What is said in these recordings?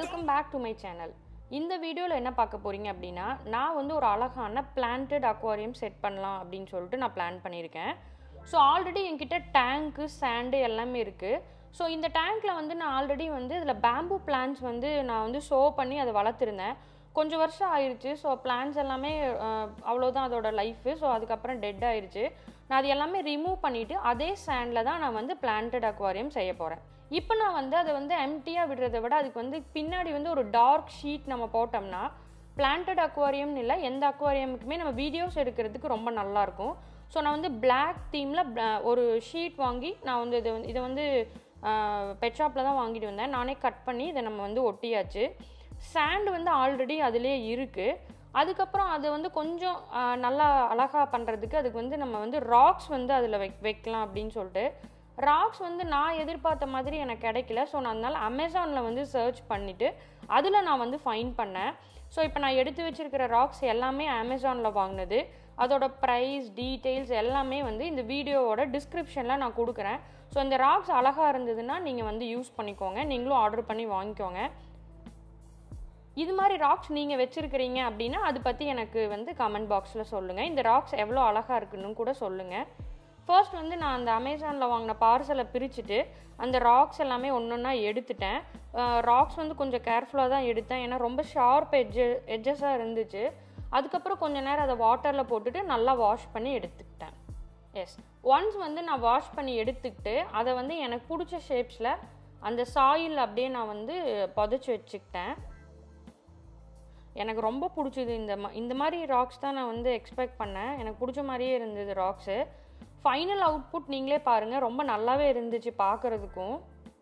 welcome back to my channel இந்த வீடியோவில் என்ன பார்க்க போறீங்க அப்படின்னா நான் வந்து ஒரு அழகான பிளான்டட் அக்வாரியம் செட் பண்ணலாம் அப்படின்னு சொல்லிட்டு நான் பிளான் பண்ணியிருக்கேன் ஸோ ஆல்ரெடி என்கிட்ட டேங்க்கு சாண்டு எல்லாமே இருக்குது ஸோ இந்த டேங்க்கில் வந்து நான் ஆல்ரெடி வந்து இதில் பேம்பு பிளான்ஸ் வந்து நான் வந்து ஷோ பண்ணி அதை வளர்த்துருந்தேன் கொஞ்சம் வருஷம் ஆயிடுச்சு ஸோ பிளான்ஸ் எல்லாமே அஹ், அவ்வளோதான் அதோட லைஃபு ஸோ அதுக்கப்புறம் டெட் ஆயிடுச்சு நான் அது எல்லாமே ரிமூவ் பண்ணிவிட்டு அதே சேண்டில் தான் நான் வந்து பிளான்டட் அக்வாரியம் செய்ய போகிறேன் இப்போ நான் வந்து அதை வந்து எம்டியாக விடுறதை விட அதுக்கு வந்து பின்னாடி வந்து ஒரு டார்க் ஷீட் நம்ம போட்டோம்னா பிளான்டட் அக்வாரியம்னு இல்லை எந்த அக்வாரியமுக்குமே நம்ம வீடியோஸ் எடுக்கிறதுக்கு ரொம்ப நல்லாயிருக்கும் ஸோ நான் வந்து Black தீமில் ஒரு ஷீட் வாங்கி நான் வந்து இதை வந்து இதை வந்து பெட் ஷாப்பில் தான் வாங்கிட்டு வந்தேன் நானே கட் பண்ணி இதை நம்ம வந்து ஒட்டியாச்சு சாண்ட் வந்து ஆல்ரெடி அதிலே இருக்குது அதுக்கப்புறம் அது வந்து கொஞ்சம் ஆஹ், நல்லா அழகாக பண்ணுறதுக்கு அதுக்கு வந்து நம்ம வந்து ராக்ஸ் வந்து அதில் வைக் வைக்கலாம் அப்படின்னு சொல்லிட்டு ராக்ஸ் வந்து நான் எதிர்பார்த்த மாதிரி எனக்கு கிடைக்கல ஸோ நான் அதனால் அமேசானில் வந்து சர்ச் பண்ணிவிட்டு அதில் நான் வந்து ஃபைன் பண்ணேன் ஸோ இப்போ நான் எடுத்து வச்சிருக்கிற ராக்ஸ் எல்லாமே அமேசானில் வாங்கினது அதோட ப்ரைஸ் டீட்டெயில்ஸ் எல்லாமே வந்து இந்த வீடியோவோட டிஸ்கிரிப்ஷனில் நான் கொடுக்குறேன் ஸோ இந்த ராக்ஸ் அழகாக இருந்ததுன்னா நீங்கள் வந்து யூஸ் பண்ணிக்கோங்க நீங்களும் ஆர்டர் பண்ணி வாங்கிக்கோங்க இது மாதிரி ராக்ஸ் நீங்கள் வச்சுருக்கிறீங்க அப்படின்னா அது பற்றி எனக்கு வந்து கமெண்ட் பாக்ஸில் சொல்லுங்கள் இந்த ராக்ஸ் எவ்வளோ அழகாக இருக்குன்னு கூட சொல்லுங்கள் ஃபர்ஸ்ட் வந்து நான் அந்த அமேசானில் வாங்கின பார்சலை பிரிச்சுட்டு அந்த ராக்ஸ் எல்லாமே ஒன்று ஒன்றா எடுத்துட்டேன் ராக்ஸ் வந்து கொஞ்சம் கேர்ஃபுல்லாக தான் எடுத்தேன் ஏன்னா ரொம்ப ஷார்ப் எட்ஜு எட்ஜஸாக இருந்துச்சு அதுக்கப்புறம் கொஞ்ச நேரம் அதை வாட்டரில் போட்டுட்டு நல்லா வாஷ் பண்ணி எடுத்துக்கிட்டேன் எஸ் ஒன்ஸ் வந்து நான் வாஷ் பண்ணி எடுத்துக்கிட்டு அதை வந்து எனக்கு பிடிச்ச ஷேப்ஸில் அந்த சாயில் அப்படியே நான் வந்து புதைச்சி வச்சுக்கிட்டேன் எனக்கு ரொம்ப பிடிச்சது இந்த மா இந்த மாதிரி ராக்ஸ் தான் நான் வந்து எக்ஸ்பெக்ட் பண்ணேன் எனக்கு பிடிச்ச மாதிரியே இருந்தது ராக்ஸு ஃபைனல் அவுட்புட் நீங்களே பாருங்கள் ரொம்ப நல்லாவே இருந்துச்சு பார்க்குறதுக்கும்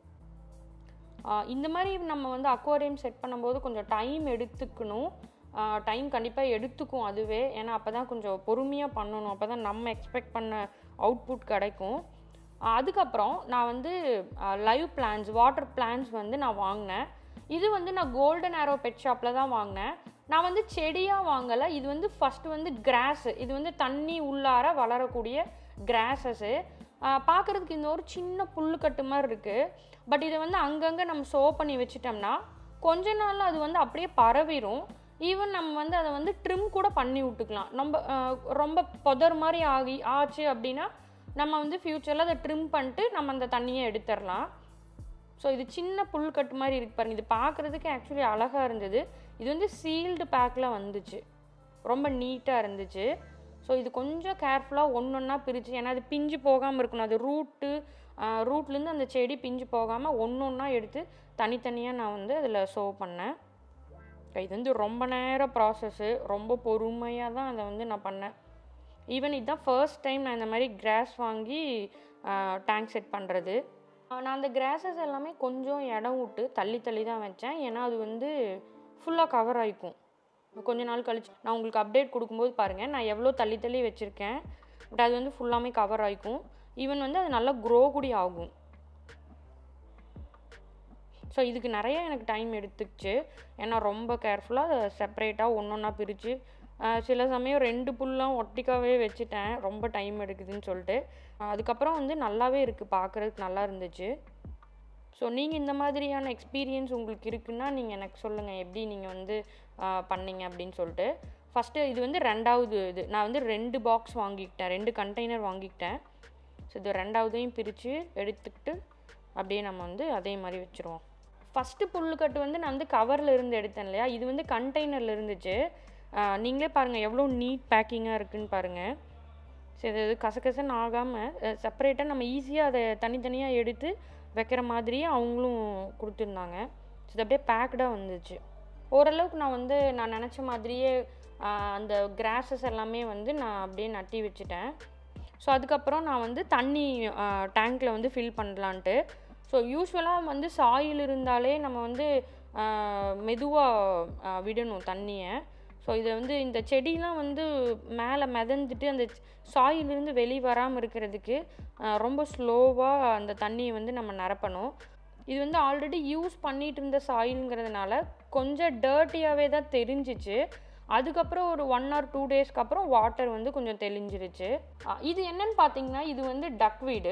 இந்த மாதிரி நம்ம வந்து அக்வாரியம் செட் பண்ணும்போது கொஞ்சம் டைம் எடுத்துக்கணும் டைம் கண்டிப்பாக எடுத்துக்கும் அதுவே ஏன்னா அப்போ தான் கொஞ்சம் பொறுமையாக பண்ணணும் அப்போ தான் நம்ம எக்ஸ்பெக்ட் பண்ண அவுட்புட் கிடைக்கும் ஆஹ் அதுக்கப்புறம் நான் வந்து லைவ் பிளான்ஸ் வாட்டர் பிளான்ஸ் வந்து நான் வாங்கினேன் இது வந்து நான் கோல்டன் ஆரோ பெட் ஷாப்பில் தான் வாங்கினேன் நான் வந்து செடியாக வாங்கலை இது வந்து ஃபஸ்ட்டு வந்து கிராஸ் இது வந்து தண்ணி உள்ளார வளரக்கூடிய கிராஸஸ்ஸு பார்க்குறதுக்கு இந்த ஒரு சின்ன புல்லுக்கட்டு மாதிரி இருக்குது பட் இதை வந்து அங்கங்கே நம்ம சோ பண்ணி வச்சிட்டோம்னா கொஞ்ச நாள்ல அது வந்து அப்படியே பரவிடும் ஈவன் நம்ம வந்து அதை வந்து ட்ரிம் கூட பண்ணி விட்டுக்கலாம் நம்ம ஆஹ், ரொம்ப புதர் மாதிரி ஆகி ஆச்சு அப்படின்னா நம்ம வந்து ஃப்யூச்சரில் அதை ட்ரிம் பண்ணிட்டு நம்ம அந்த தண்ணியை எடுத்துடலாம் ஸோ இது சின்ன புல்கட்டு மாதிரி இருக்கு பாருங்க இது பார்க்குறதுக்கு ஆக்சுவலி அழகாக இருந்தது இது வந்து சீல்டு பேக்கில் வந்துச்சு ரொம்ப நீட்டாக இருந்துச்சு ஸோ இது கொஞ்சம் கேர்ஃபுல்லாக ஒன்று ஒன்றா பிரித்து ஏன்னா அது பிஞ்சு போகாமல் இருக்கணும் அது ரூட்டு ரூட்லேருந்து அந்த செடி பிஞ்சு போகாமல் ஒன்று ஒன்றா எடுத்து தனித்தனியாக நான் வந்து அதில் சோ பண்ணேன் இது வந்து ரொம்ப நேரம் ப்ராசஸ்ஸு ரொம்ப பொறுமையாக தான் அதை வந்து நான் பண்ணேன் ஈவன் இதுதான் ஃபர்ஸ்ட் டைம் நான் இந்த மாதிரி கிராஸ் வாங்கி டேங்க் செட் பண்ணுறது நான் அந்த கிராஸஸ் எல்லாமே கொஞ்சம் இடம் விட்டு தள்ளி தள்ளி தான் வச்சேன் ஏன்னா அது வந்து ஃபுல்லாக கவர் ஆகிக்கும் கொஞ்ச நாள் கழிச்சு நான் உங்களுக்கு அப்டேட் கொடுக்கும்போது பாருங்கள் நான் எவ்வளோ தள்ளி தள்ளி வச்சுருக்கேன் பட் அது வந்து ஃபுல்லாமே கவர் ஆகிக்கும் ஈவன் வந்து அது நல்லா க்ரோ கூடி ஆகும் ஸோ இதுக்கு நிறைய எனக்கு டைம் எடுத்துக்கிச்சு ஏன்னா ரொம்ப கேர்ஃபுல்லாக அதை செப்பரேட்டாக ஒன்று ஒன்றா பிரித்து சில சமயம் ரெண்டு புல்லாம் ஒட்டிக்காவே வச்சுட்டேன் ரொம்ப டைம் எடுக்குதுன்னு சொல்லிட்டு அஹ் அதுக்கப்புறம் வந்து நல்லாவே இருக்குது பார்க்குறதுக்கு நல்லா இருந்துச்சு ஸோ நீங்கள் இந்த மாதிரியான எக்ஸ்பீரியன்ஸ் உங்களுக்கு இருக்குன்னா நீங்கள் எனக்கு சொல்லுங்கள் எப்படி நீங்கள் வந்து ஆஹ், பண்ணீங்க அப்படின்னு சொல்லிட்டு ஃபஸ்ட்டு இது வந்து ரெண்டாவது இது நான் வந்து ரெண்டு பாக்ஸ் வாங்கிக்கிட்டேன் ரெண்டு கண்டெய்னர் வாங்கிக்கிட்டேன் ஸோ இது ரெண்டாவதையும் பிரித்து எடுத்துக்கிட்டு அப்படியே நம்ம வந்து அதே மாதிரி வச்சுருவோம் ஃபஸ்ட்டு புல்லுக்கட்டு வந்து நான் வந்து கவரில் இருந்து எடுத்தேன் இல்லையா இது வந்து கண்டெய்னரில் இருந்துச்சு ஆஹ், நீங்களே பாருங்கள் எவ்வளோ நீட் பேக்கிங்காக இருக்குன்னு பாருங்கள் சரி இது கசகசன்னு ஆகாமல் செப்பரேட்டாக நம்ம ஈஸியாக அதை தனித்தனியாக எடுத்து வைக்கிற மாதிரியே அவங்களும் கொடுத்துருந்தாங்க ஸோ இது அப்படியே பேக்டாக வந்துச்சு ஓரளவுக்கு நான் வந்து நான் நினச்ச மாதிரியே ஆஹ், அந்த கிராஸஸ் எல்லாமே வந்து நான் அப்படியே நட்டி வச்சுட்டேன் ஸோ அதுக்கப்புறம் நான் வந்து தண்ணி டேங்க்கில் வந்து ஃபில் பண்ணலான்ட்டு ஸோ யூஸ்வலாக வந்து சாயில் இருந்தாலே நம்ம வந்து மெதுவாக விடணும் தண்ணியை ஸோ இதை வந்து இந்த செடிலாம் வந்து மேலே மிதந்துட்டு அந்த சாயிலிருந்து வெளியே வராமல் இருக்கிறதுக்கு ஆஹ், ரொம்ப ஸ்லோவாக அந்த தண்ணியை வந்து நம்ம நிரப்பணும் இது வந்து ஆல்ரெடி யூஸ் பண்ணிட்டு இருந்த சாயிலுங்கிறதுனால கொஞ்சம் டர்ட்டியாகவே தான் தெரிஞ்சிச்சு அதுக்கப்புறம் ஒரு ஒன் ஆர் டூ டேஸ்க்கு அப்புறம் வாட்டர் வந்து கொஞ்சம் தெளிஞ்சிருச்சு ஆஹ், இது என்னன்னு பார்த்தீங்கன்னா இது வந்து டக் வீடு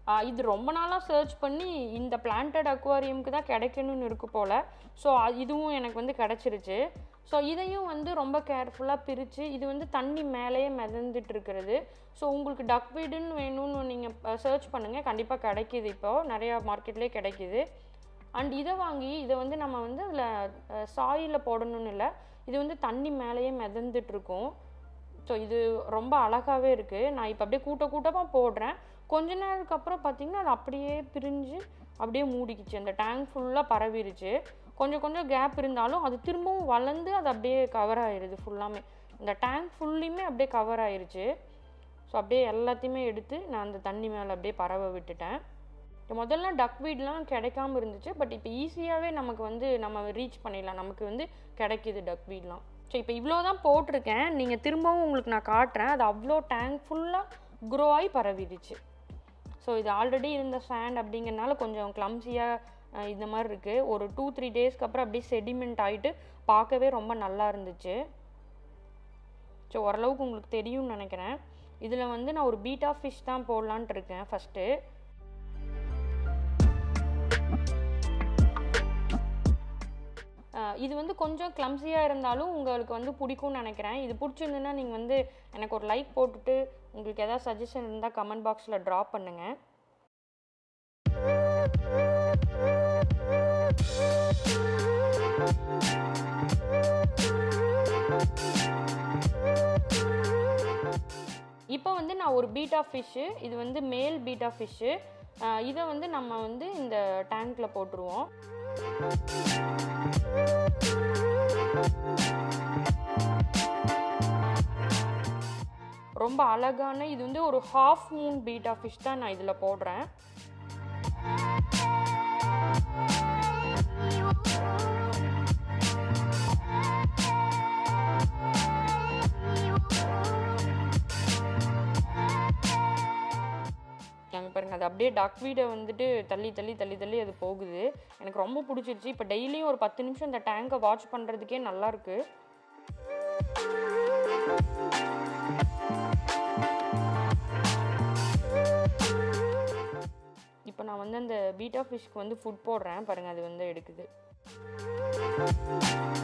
ஆஹ் இது ரொம்ப நாளாக சர்ச் பண்ணி இந்த பிளான்டட் அக்வாரியமுக்கு தான் கிடைக்கணும்னு இருக்கு போல் ஸோ இதுவும் எனக்கு வந்து கிடச்சிருச்சு ஸோ இதையும் வந்து ரொம்ப கேர்ஃபுல்லாக பிரித்து இது வந்து தண்ணி மேலேயே மிதந்துட்டு இருக்கிறது ஸோ உங்களுக்கு டக் வீடுன்னு வேணும்னு நீங்கள் சர்ச் பண்ணுங்கள் கண்டிப்பாக கிடைக்கிது இப்போ நிறையா மார்க்கெட்லேயே கிடைக்கிது அண்ட் இதை வாங்கி இதை வந்து நம்ம வந்து அதில் சாயில் போடணும்னு இல்லை இது வந்து தண்ணி மேலேயே மிதந்துட்டு இருக்கும் ஸோ இது ரொம்ப அழகாகவே இருக்குது நான் இப்போ அப்படியே கூட்ட கூட்டமாக போடுறேன் கொஞ்ச நேரத்துக்கு அப்புறம் பார்த்தீங்கன்னா அது அப்படியே பிரிஞ்சு அப்படியே மூடிக்கிச்சு அந்த டேங்க் ஃபுல்லாக பரவிருச்சு கொஞ்சம் கொஞ்சம் கேப் இருந்தாலும் அது திரும்பவும் வளர்ந்து அது அப்படியே கவர் ஆயிருது ஃபுல்லாமே இந்த டேங்க் ஃபுல்லையுமே அப்படியே கவர் ஆயிருச்சு ஸோ அப்படியே எல்லாத்தையுமே எடுத்து நான் அந்த தண்ணி மேலே அப்படியே பரவ விட்டுட்டேன் இப்போ முதல்ல டக் வீட்லாம் கிடைக்காம இருந்துச்சு பட் இப்போ ஈஸியாகவே நமக்கு வந்து நம்ம ரீச் பண்ணிடலாம் நமக்கு வந்து கிடைக்கிது டக் வீட்லாம் ஸோ இப்போ இவ்வளோ தான் போட்டிருக்கேன் நீங்கள் திரும்பவும் உங்களுக்கு நான் காட்டுறேன் அது அவ்வளோ டேங்க் ஃபுல்லாக க்ரோ ஆகி பரவிடுச்சு ஸோ இது ஆல்ரெடி இருந்த சேண்ட் அப்படிங்கிறனால கொஞ்சம் கிளம்ஸியாக இந்த மாதிரி இருக்குது ஒரு டூ த்ரீ டேஸ்க்கு அப்புறம் அப்படியே செடிமெண்ட் ஆகிட்டு பார்க்கவே ரொம்ப நல்லா இருந்துச்சு ஸோ ஓரளவுக்கு உங்களுக்கு தெரியும்னு நினைக்கிறேன் இதில் வந்து நான் ஒரு பீட்டா ஃபிஷ் தான் போடலான்ட்டு இருக்கேன் ஃபஸ்ட்டு இது வந்து கொஞ்சம் கிளம்ஸியாக இருந்தாலும் உங்களுக்கு வந்து பிடிக்கும்னு நினைக்கிறேன் இது பிடிச்சிருந்துன்னா நீங்கள் வந்து எனக்கு ஒரு லைக் போட்டுட்டு உங்களுக்கு எதாவது சஜஷன் இருந்தால் கமெண்ட் பாக்ஸில் ட்ராப் பண்ணுங்கள் இப்போ வந்து நான் ஒரு பீட்டா ஃபிஷ்ஷு இது வந்து மேல் பீட்டா ஃபிஷ்ஷு இதை வந்து நம்ம வந்து இந்த டேங்க்கில் போட்டுருவோம் ரொம்ப அழகான இது வந்து ஒரு ஹாஃப் மூன் பீட்டா ஃபிஷ் தான் நான் இதில் போடுறேன் நாங்கள் பாருங்க அது அப்படியே டக் வீடை வந்துட்டு தள்ளி தள்ளி தள்ளி தள்ளி அது போகுது எனக்கு ரொம்ப பிடிச்சிருச்சு இப்போ டெய்லியும் ஒரு பத்து நிமிஷம் இந்த டேங்கை வாட்ச் பண்ணுறதுக்கே நல்லா இருக்கு இப்போ நான் வந்து அந்த பீட்டா ஃபிஷ்க்கு வந்து ஃபுட் போடுறேன் பாருங்கள் அது வந்து எடுக்குது